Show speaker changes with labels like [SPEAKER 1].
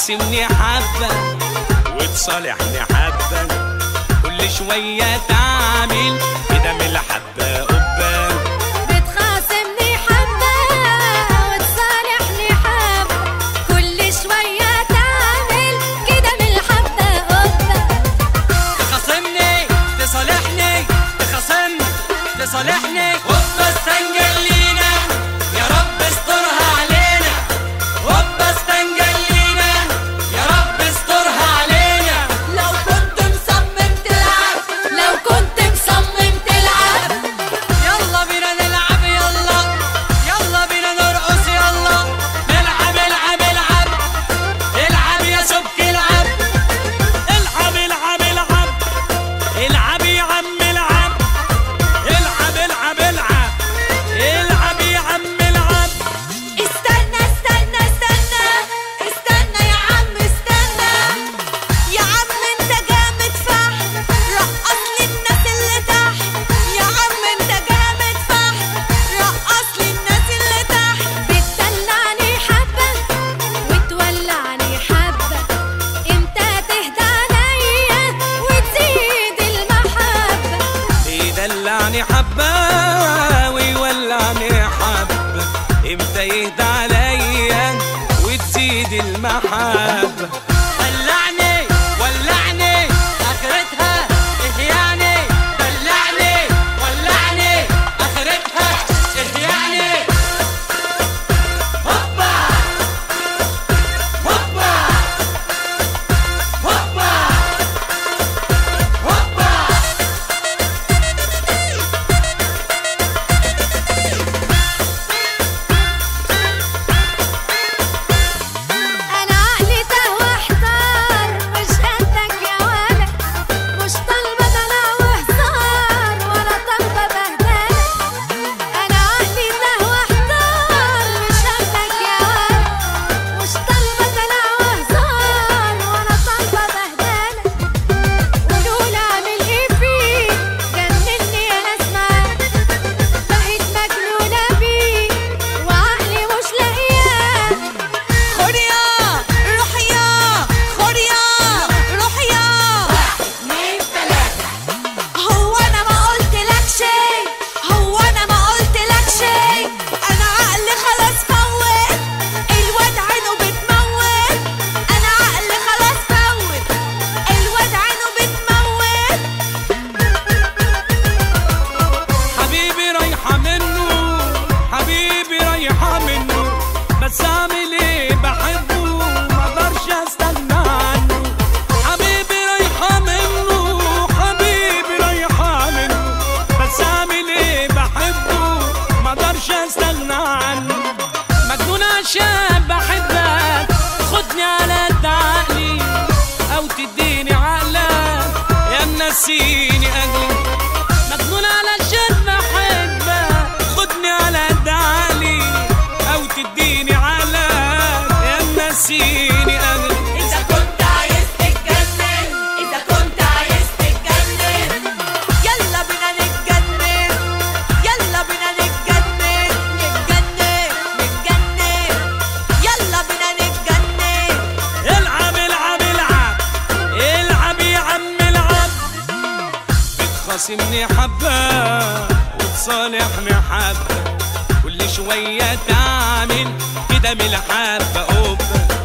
[SPEAKER 1] بتخاصمني حبة وتصالحني حبة كل شوية تعمل كده من الحبة قبة
[SPEAKER 2] بتخاصمني حبة وتصالحني حبة كل شوية تعمل كده من الحبة قبة
[SPEAKER 1] تخاصمني تصالحني تخاصمني تصالحني هوبا استنجلينا يا رب استرها علينا هوبا استنجلينا يا رب استرها علينا
[SPEAKER 2] لو كنت مصمم تلعب لو كنت مصمم تلعب
[SPEAKER 1] يلا بينا نلعب يلا يلا بينا نرقص يلا نلعب العب العب العب يا سبك العب العب العب العب العب يا عم العب العب العب العب العب يا عم العب
[SPEAKER 2] استنى استنى استنى استنى يا عم استنى يا عم انت جامد فحم رقص لي الناس اللي تحت يا عم انت جامد فحم رقص لي الناس اللي تحت بتدلعني حبة وتولعني حبة امتى تهدى عليا وتزيد المحبة
[SPEAKER 1] يدلعني حبة ويولعني حبة امتى يهدى عليا وتزيد المحبة دلعني ولعني اخرتها ايه يعني دلعني ولعني اخرتها ايه يعني هوبا هوبا هوبا هوبا
[SPEAKER 2] انا عقلي تهوى احتار مش قدك يا ولد مش طالبه دلع وهزار ولا طالبه بهدله انا عقلي تهوى احتار مش قدك يا ولد مش طالبه دلع وهزار ولا طالبه بهدله قولوا اعمل ايه فيك جنني يا ناس معاك بقيت مجنونه بيك وعقلي مش لاقياه خد يا روح يا خد يا روح يا هو انا ما قلت لك شيء هو انا ما قلت لك شيء انا عقلي خلاص فوت الواد عينه بتموت انا عقلي خلاص فوت الواد عينه بتموت
[SPEAKER 1] حبيبي رايحة منه حبيبي رايحة منه بس اعمل ايه بحبه ما اقدرش استنى عنه حبيبي رايحة منه حبيبي رايحة منه بس اعمل ايه بحبه ما اقدرش استنى عنه مجنون عشان بحبك خدني على قد عقلي او تديني عقلك يا منسيني اجلي مجنون علشان بحبك خدني على قد عقلي او تديني عقلك يا منسيني اجلي
[SPEAKER 2] إذا كنت عايز تتجنن إذا كنت عايز تتجنن يلا بينا نتجنن يلا بينا نتجنن نتجنن نتجنن يلا بينا نتجنن
[SPEAKER 1] العب العب العب العب يا عم العب بتخاصمني حبة وتصالحني حبة كل شوية تعمل كده من الحبة قبة